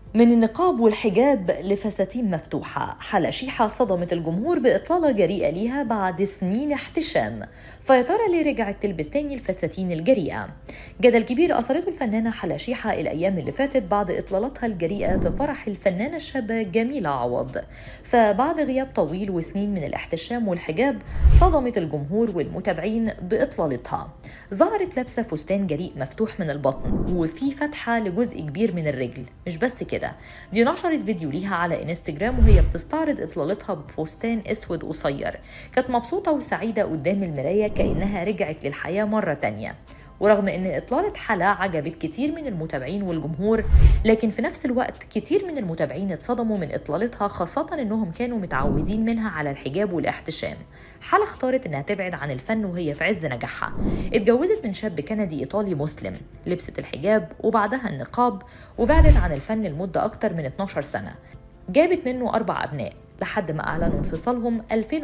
من النقاب والحجاب لفساتين مفتوحة حلا شيحة صدمت الجمهور بإطلالة جريئة ليها بعد سنين احتشام فيا ترى ليه رجعت تلبس تاني الفساتين الجريئة جدل كبير أثرته الفنانة حلا شيحة الأيام اللي فاتت بعد إطلالتها الجريئة في فرح الفنانة الشابة جميلة عوض فبعد غياب طويل وسنين من الاحتشام والحجاب صدمت الجمهور والمتابعين بإطلالتها ظهرت لابسة فستان جريء مفتوح من البطن وفي فتحة لجزء كبير من الرجل مش بس كده كده دي نشرت فيديو ليها على انستجرام وهي بتستعرض اطلالتها بفستان اسود قصير كانت مبسوطة وسعيدة قدام المراية كأنها رجعت للحياة مرة تانية ورغم ان اطلاله حلا عجبت كتير من المتابعين والجمهور لكن في نفس الوقت كتير من المتابعين اتصدموا من اطلالتها خاصه انهم كانوا متعودين منها على الحجاب والاحتشام حلا اختارت انها تبعد عن الفن وهي في عز نجاحها اتجوزت من شاب كندي ايطالي مسلم لبست الحجاب وبعدها النقاب وبعدت عن الفن لمده اكتر من 12 سنه جابت منه اربع ابناء لحد ما أعلنوا انفصالهم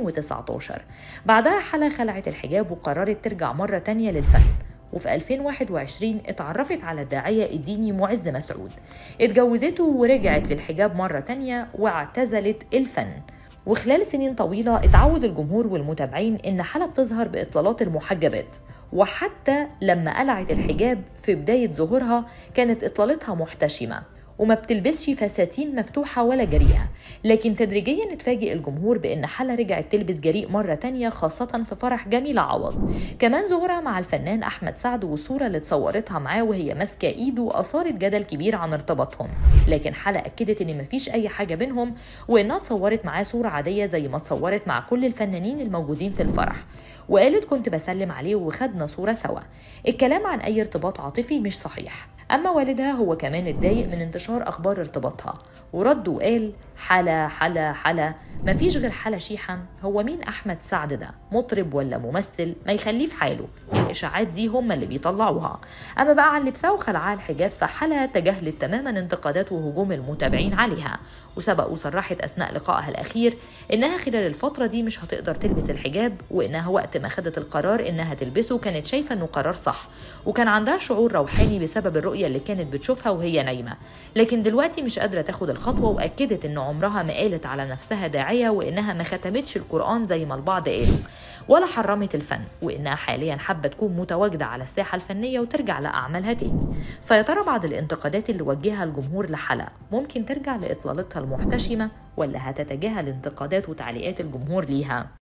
2019 بعدها حلا خلعت الحجاب وقررت ترجع مرة تانية للفن وفي 2021 اتعرفت على الداعية الديني معز مسعود اتجوزته ورجعت للحجاب مرة تانية واعتزلت الفن وخلال سنين طويلة اتعود الجمهور والمتابعين إن حلا بتظهر بإطلالات المحجبات وحتى لما قلعت الحجاب في بداية ظهورها كانت إطلالتها محتشمة وما بتلبسش فساتين مفتوحة ولا جريئة لكن تدريجيا اتفاجئ الجمهور بأن حلا رجعت تلبس جريء مرة تانية خاصة في فرح جميلة عوض كمان ظهورها مع الفنان أحمد سعد والصورة اللي اتصورتها معاه وهي ماسكة إيده أثارت جدل كبير عن ارتباطهم لكن حلا أكدت إن مفيش أي حاجة بينهم وإنها اتصورت معاه صورة عادية زي ما اتصورت مع كل الفنانين الموجودين في الفرح وقالت كنت بسلم عليه وخدنا صورة سوا الكلام عن أي ارتباط عاطفي مش صحيح أما والدها هو كمان اتضايق من انتشار أخبار ارتباطها ورد وقال حلا حلا حلا مفيش غير حلا شيحة هو مين أحمد سعد ده مطرب ولا ممثل ما يخليه في حاله الإشاعات دي هم اللي بيطلعوها أما بقى عن لبسها وخلعها الحجاب فحلا تجاهلت تماما انتقادات وهجوم المتابعين عليها وسبق وصرحت أثناء لقائها الأخير إنها خلال الفترة دي مش هتقدر تلبس الحجاب وإنها وقت ما خدت القرار إنها تلبسه كانت شايفة إنه قرار صح وكان عندها شعور روحاني بسبب الرؤية اللي كانت بتشوفها وهي نايمة لكن دلوقتي مش قادرة تاخد الخطوة وأكدت إن عمرها ما قالت على نفسها داعية وإنها ما ختمتش القرآن زي ما البعض قالوا ولا حرمت الفن وإنها حاليا حابة تكون متواجدة على الساحة الفنية وترجع لأعمالها تاني فيا ترى بعد الانتقادات اللي وجهها الجمهور لحلا ممكن ترجع لإطلالتها المحتشمة ولا هتتجاهل انتقادات وتعليقات الجمهور ليها